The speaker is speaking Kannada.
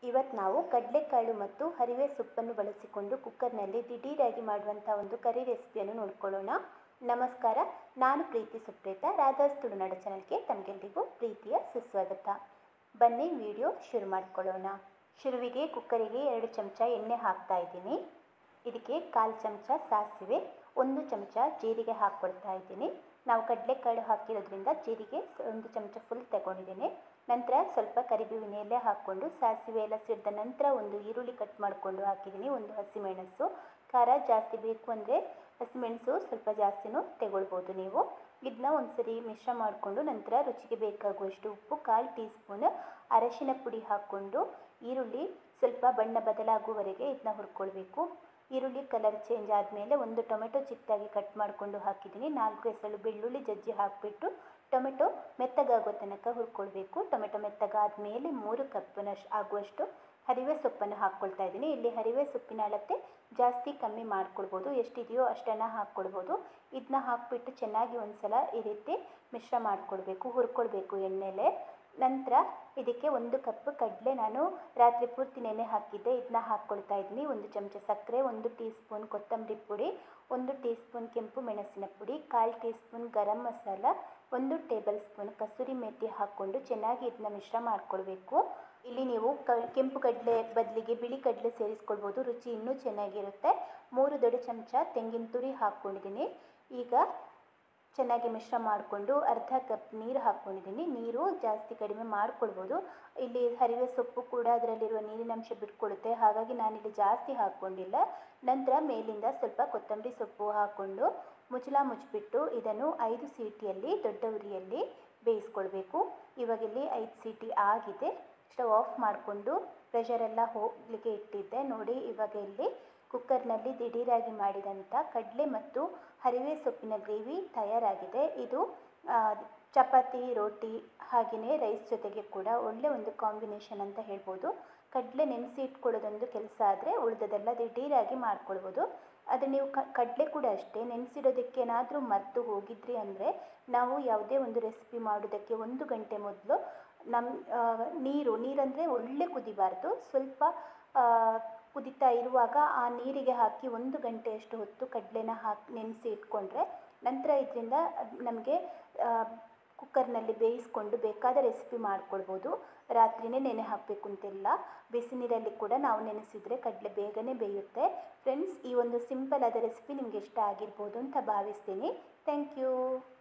ಇವತ್ತು ನಾವು ಕಡಲೆಕಾಳು ಮತ್ತು ಹರಿವೆ ಸೊಪ್ಪನ್ನು ಬಳಸಿಕೊಂಡು ಕುಕ್ಕರ್ನಲ್ಲಿ ದಿಢೀರಾಗಿ ಮಾಡುವಂಥ ಒಂದು ಕರಿ ರೆಸಿಪಿಯನ್ನು ನೋಡ್ಕೊಳ್ಳೋಣ ನಮಸ್ಕಾರ ನಾನು ಪ್ರೀತಿ ಸುಪ್ರೇತ ರಾಧಾಸ್ ತುಳುನಾಡು ಚಾನಲ್ಗೆ ತಮಗೆಲ್ಲರಿಗೂ ಪ್ರೀತಿಯ ಸುಸ್ವಾಗತ ಬನ್ನಿ ವಿಡಿಯೋ ಶುರು ಮಾಡ್ಕೊಳ್ಳೋಣ ಶುರುವಿಗೆ ಕುಕ್ಕರಿಗೆ ಎರಡು ಚಮಚ ಎಣ್ಣೆ ಹಾಕ್ತಾ ಇದ್ದೀನಿ ಇದಕ್ಕೆ ಕಾಲು ಚಮಚ ಸಾಸಿವೆ ಒಂದು ಚಮಚ ಜೀರಿಗೆ ಹಾಕ್ಕೊಳ್ತಾ ಇದ್ದೀನಿ ನಾವು ಕಡಲೆಕಾಳು ಹಾಕಿರೋದ್ರಿಂದ ಜೀರಿಗೆ ಒಂದು ಚಮಚ ಫುಲ್ ತಗೊಂಡಿದ್ದೀನಿ ನಂತರ ಸ್ವಲ್ಪ ಕರಿಬೇವಿನ ಎಲೆ ಹಾಕ್ಕೊಂಡು ಸಾಸಿವೆ ಎಲ್ಲ ಸಿಡಿದ ನಂತರ ಒಂದು ಈರುಳ್ಳಿ ಕಟ್ ಮಾಡಿಕೊಂಡು ಹಾಕಿದ್ದೀನಿ ಒಂದು ಹಸಿಮೆಣಸು ಖಾರ ಜಾಸ್ತಿ ಬೇಕು ಅಂದರೆ ಹಸಿಮೆಣಸು ಸ್ವಲ್ಪ ಜಾಸ್ತಿನೂ ತಗೊಳ್ಬೋದು ನೀವು ಇದನ್ನ ಒಂದ್ಸರಿ ಮಿಶ್ರ ಮಾಡಿಕೊಂಡು ನಂತರ ರುಚಿಗೆ ಬೇಕಾಗುವಷ್ಟು ಉಪ್ಪು ಕಾಲು ಟೀ ಸ್ಪೂನ್ ಅರಶಿನ ಪುಡಿ ಹಾಕ್ಕೊಂಡು ಈರುಳ್ಳಿ ಸ್ವಲ್ಪ ಬಣ್ಣ ಬದಲಾಗುವವರೆಗೆ ಇದನ್ನ ಹುರ್ಕೊಳ್ಬೇಕು ಈರುಳ್ಳಿ ಕಲರ್ ಚೇಂಜ್ ಆದಮೇಲೆ ಒಂದು ಟೊಮೆಟೊ ಚಿಕ್ಕದಾಗಿ ಕಟ್ ಮಾಡಿಕೊಂಡು ಹಾಕಿದ್ದೀನಿ ನಾಲ್ಕು ಎಸಳು ಬೆಳ್ಳುಳ್ಳಿ ಜಜ್ಜಿ ಹಾಕಿಬಿಟ್ಟು ಟೊಮೆಟೊ ಮೆತ್ತಗಾಗೋ ತನಕ ಹುರ್ಕೊಳ್ಬೇಕು ಟೊಮೆಟೊ ಮೆತ್ತಗಾದ ಮೇಲೆ ಮೂರು ಕಪ್ಪಿನಷ್ಟು ಆಗುವಷ್ಟು ಹರಿವೆ ಸೊಪ್ಪನ್ನು ಹಾಕ್ಕೊಳ್ತಾ ಇದ್ದೀನಿ ಇಲ್ಲಿ ಹರಿವೆ ಸೊಪ್ಪಿನ ಅಳತೆ ಜಾಸ್ತಿ ಕಮ್ಮಿ ಮಾಡ್ಕೊಳ್ಬೋದು ಎಷ್ಟಿದೆಯೋ ಅಷ್ಟನ್ನು ಹಾಕ್ಕೊಳ್ಬೋದು ಇದನ್ನ ಹಾಕಿಬಿಟ್ಟು ಚೆನ್ನಾಗಿ ಒಂದು ಸಲ ಈ ರೀತಿ ಮಿಶ್ರ ಮಾಡಿಕೊಳ್ಬೇಕು ಹುರ್ಕೊಳ್ಬೇಕು ಎಣ್ಣೆಲೆ ನಂತರ ಇದಕ್ಕೆ ಒಂದು ಕಪ್ ಕಡಲೆ ನಾನು ರಾತ್ರಿ ಪೂರ್ತಿ ನೆನೆ ಹಾಕಿದ್ದೆ ಇದನ್ನ ಹಾಕ್ಕೊಳ್ತಾ ಇದ್ದೀನಿ ಒಂದು ಚಮಚ ಸಕ್ಕರೆ ಒಂದು ಟೀ ಸ್ಪೂನ್ ಕೊತ್ತಂಬರಿ ಪುಡಿ ಒಂದು ಟೀ ಸ್ಪೂನ್ ಕೆಂಪು ಮೆಣಸಿನ ಪುಡಿ ಕಾಲು ಟೀ ಸ್ಪೂನ್ ಗರಂ ಮಸಾಲ ಒಂದು ಟೇಬಲ್ ಸ್ಪೂನ್ ಕಸೂರಿ ಮೆಥಿ ಹಾಕ್ಕೊಂಡು ಚೆನ್ನಾಗಿ ಇದನ್ನ ಮಿಶ್ರ ಮಾಡ್ಕೊಳ್ಬೇಕು ಇಲ್ಲಿ ನೀವು ಕ ಕೆಂಪು ಕಡಲೆ ಬದಲಿಗೆ ಬಿಳಿ ಕಡಲೆ ಸೇರಿಸ್ಕೊಳ್ಬೋದು ರುಚಿ ಇನ್ನೂ ಚೆನ್ನಾಗಿರುತ್ತೆ ಮೂರು ದೊಡ್ಡ ಚಮಚ ತೆಂಗಿನ ತುರಿ ಹಾಕ್ಕೊಂಡಿದ್ದೀನಿ ಈಗ ಚೆನ್ನಾಗಿ ಮಿಶ್ರ ಮಾಡಿಕೊಂಡು ಅರ್ಧ ಕಪ್ ನೀರು ಹಾಕ್ಕೊಂಡಿದ್ದೀನಿ ನೀರು ಜಾಸ್ತಿ ಕಡಿಮೆ ಮಾಡ್ಕೊಳ್ಬೋದು ಇಲ್ಲಿ ಹರಿವೆ ಸೊಪ್ಪು ಕೂಡ ಅದರಲ್ಲಿರುವ ನೀರಿನಂಶ ಬಿಟ್ಕೊಡುತ್ತೆ ಹಾಗಾಗಿ ನಾನಿಲ್ಲಿ ಜಾಸ್ತಿ ಹಾಕ್ಕೊಂಡಿಲ್ಲ ನಂತರ ಮೇಲಿಂದ ಸ್ವಲ್ಪ ಕೊತ್ತಂಬರಿ ಸೊಪ್ಪು ಹಾಕ್ಕೊಂಡು ಮುಚ್ಚಳ ಮುಚ್ಚಿಬಿಟ್ಟು ಇದನ್ನು ಐದು ಸೀಟಿಯಲ್ಲಿ ದೊಡ್ಡ ಉರಿಯಲ್ಲಿ ಬೇಯಿಸ್ಕೊಳ್ಬೇಕು ಇವಾಗಿಲ್ಲಿ ಐದು ಸೀಟಿ ಆಗಿದೆ ಸ್ಟವ್ ಆಫ್ ಮಾಡಿಕೊಂಡು ಪ್ರೆಷರೆಲ್ಲ ಹೋಗಲಿಕ್ಕೆ ಇಟ್ಟಿದ್ದೆ ನೋಡಿ ಇವಾಗ ಇಲ್ಲಿ ಕುಕ್ಕರ್ನಲ್ಲಿ ದಿಢೀರಾಗಿ ಮಾಡಿದಂಥ ಕಡಲೆ ಮತ್ತು ಹರಿವೆ ಸೊಪ್ಪಿನ ಗ್ರೇವಿ ತಯಾರಾಗಿದೆ ಇದು ಚಪಾತಿ ರೋಟಿ ಹಾಗೆಯೇ ರೈಸ್ ಜೊತೆಗೆ ಕೂಡ ಒಳ್ಳೆ ಒಂದು ಕಾಂಬಿನೇಷನ್ ಅಂತ ಹೇಳ್ಬೋದು ಕಡಲೆ ನೆನೆಸಿ ಇಟ್ಕೊಳ್ಳೋದೊಂದು ಕೆಲಸ ಆದರೆ ಉಳಿದದೆಲ್ಲ ದಿಢೀರಾಗಿ ಮಾಡ್ಕೊಳ್ಬೋದು ಅದು ನೀವು ಕಡಲೆ ಕೂಡ ಅಷ್ಟೇ ನೆನೆಸಿಡೋದಕ್ಕೆ ಏನಾದರೂ ಮರೆತು ಹೋಗಿದ್ರಿ ಅಂದರೆ ನಾವು ಯಾವುದೇ ಒಂದು ರೆಸಿಪಿ ಮಾಡೋದಕ್ಕೆ ಒಂದು ಗಂಟೆ ಮೊದಲು ನಮ್ಮ ನೀರು ನೀರಂದರೆ ಒಳ್ಳೆ ಕುದಿಬಾರ್ದು ಸ್ವಲ್ಪ ಕುದಿತಾ ಇರುವಾಗ ಆ ನೀರಿಗೆ ಹಾಕಿ ಒಂದು ಗಂಟೆಯಷ್ಟು ಹೊತ್ತು ಕಡಲೆನ ಹಾಕಿ ನೆನೆಸಿ ಇಟ್ಕೊಂಡ್ರೆ ನಂತರ ಇದರಿಂದ ನಮಗೆ ಕುಕ್ಕರ್ನಲ್ಲಿ ಬೇಯಿಸ್ಕೊಂಡು ಬೇಕಾದ ರೆಸಿಪಿ ಮಾಡ್ಕೊಳ್ಬೋದು ರಾತ್ರಿಯೇ ನೆನೆ ಹಾಕಬೇಕು ಅಂತಿಲ್ಲ ಬಿಸಿ ನೀರಲ್ಲಿ ಕೂಡ ನಾವು ನೆನೆಸಿದರೆ ಕಡಲೆ ಬೇಗನೆ ಬೇಯುತ್ತೆ ಫ್ರೆಂಡ್ಸ್ ಈ ಒಂದು ಸಿಂಪಲ್ ಆದ ರೆಸಿಪಿ ನಿಮಗೆ ಇಷ್ಟ ಆಗಿರ್ಬೋದು ಅಂತ ಭಾವಿಸ್ತೀನಿ ಥ್ಯಾಂಕ್ ಯು